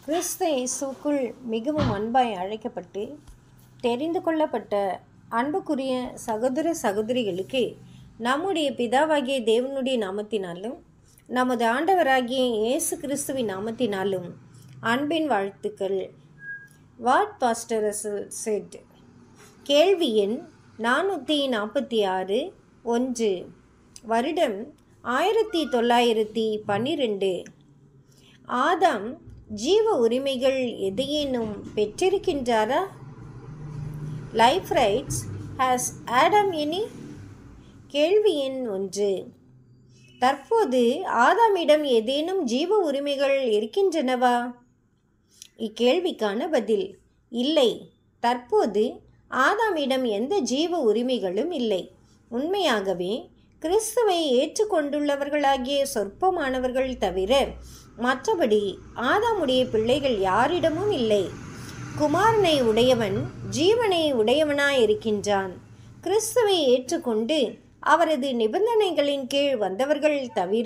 கிறிஸ்து இயேசுக்குள் மிகவும் அன்பாய் அழைக்கப்பட்டு தெரிந்து கொள்ளப்பட்ட அன்புக்குரிய சகோதர சகோதரிகளுக்கு நம்முடைய பிதாவாகிய தேவனுடைய நாமத்தினாலும் நமது ஆண்டவராகிய இயேசு கிறிஸ்துவின் நாமத்தினாலும் அன்பின் வாழ்த்துக்கள் வாட் பாஸ்டரசல் செட் கேள்வி எண் நானூற்றி நாற்பத்தி ஆறு ஒன்று வருடம் ஆயிரத்தி தொள்ளாயிரத்தி பன்னிரெண்டு ஆதாம் ஜீவ உரிமைகள் எதையேனும் பெற்றிருக்கின்றாரா life rights has Adam any கேள்வி எண் ஒன்று தற்போது ஆதாமிடம் ஏதேனும் ஜீவ உரிமைகள் இருக்கின்றனவா இக்கேள்விக்கான பதில் இல்லை தற்போது ஆதாமிடம் எந்த ஜீவ உரிமைகளும் இல்லை உண்மையாகவே கிறிஸ்துவை ஏற்றுக்கொண்டுள்ளவர்களாகிய சொற்பமானவர்கள் தவிர மற்றபடி ஆதாமுடைய பிள்ளைகள் யாரிடமும் இல்லை குமாரனை உடையவன் ஜீவனை உடையவனாயிருக்கின்றான் கிறிஸ்துவை ஏற்றுக்கொண்டு அவரது நிபந்தனைகளின் கீழ் வந்தவர்கள் தவிர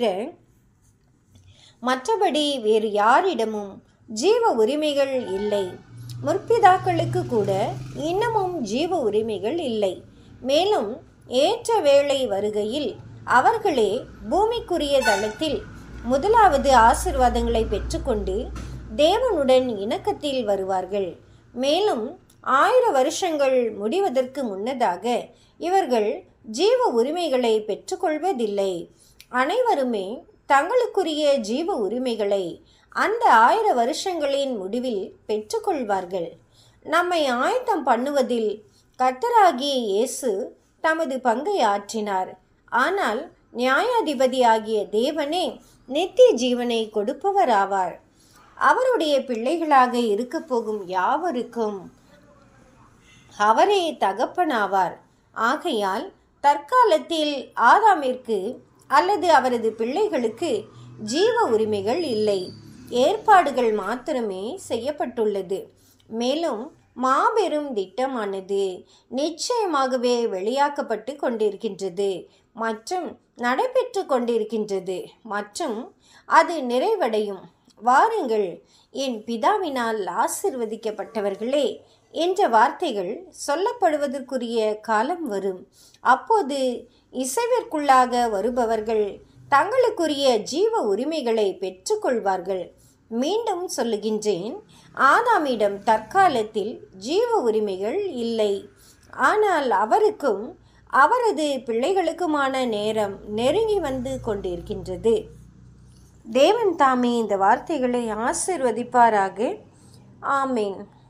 மற்றபடி வேறு யாரிடமும் ஜீவ உரிமைகள் இல்லை முற்பிதாக்களுக்கு கூட இன்னமும் ஜீவ உரிமைகள் இல்லை மேலும் ஏற்ற வேளை வருகையில் அவர்களே பூமிக்குரிய தளத்தில் முதலாவது ஆசிர்வாதங்களை பெற்றுக்கொண்டு தேவனுடன் இணக்கத்தில் வருவார்கள் மேலும் ஆயிர வருஷங்கள் முடிவதற்கு முன்னதாக இவர்கள் ஜீவ உரிமைகளை பெற்றுக்கொள்வதில்லை அனைவருமே தங்களுக்குரிய ஜீவ உரிமைகளை அந்த ஆயிர வருஷங்களின் முடிவில் பெற்றுக்கொள்வார்கள் நம்மை ஆயத்தம் பண்ணுவதில் கர்த்தராகிய இயேசு தமது பங்கை ஆற்றினார் ஆனால் நியாயாதிபதியாகிய தேவனே நித்திய ஜீவனை கொடுப்பவராவார் அவருடைய பிள்ளைகளாக இருக்கப் போகும் யாவருக்கும் அவரே தகப்பனாவார் ஆகையால் தற்காலத்தில் ஆதாமிற்கு அல்லது அவரது பிள்ளைகளுக்கு ஜீவ உரிமைகள் இல்லை ஏற்பாடுகள் மாத்திரமே செய்யப்பட்டுள்ளது மேலும் மாபெரும் திட்டமானது நிச்சயமாகவே வெளியாக்கப்பட்டு கொண்டிருக்கின்றது மற்றும் நடைபெற்று கொண்டிருக்கின்றது மற்றும் அது நிறைவடையும் வாருங்கள் என் பிதாவினால் ஆசிர்வதிக்கப்பட்டவர்களே என்ற வார்த்தைகள் சொல்லப்படுவதற்குரிய காலம் வரும் அப்போது இசைவிற்குள்ளாக வருபவர்கள் தங்களுக்குரிய ஜீவ உரிமைகளை பெற்றுக்கொள்வார்கள் மீண்டும் சொல்லுகின்றேன் ஆதாமிடம் தற்காலத்தில் ஜீவ உரிமைகள் இல்லை ஆனால் அவருக்கும் அவரது பிள்ளைகளுக்குமான நேரம் நெருங்கி வந்து கொண்டிருக்கின்றது தேவன் தாமே இந்த வார்த்தைகளை ஆசிர்வதிப்பாராக ஆமேன்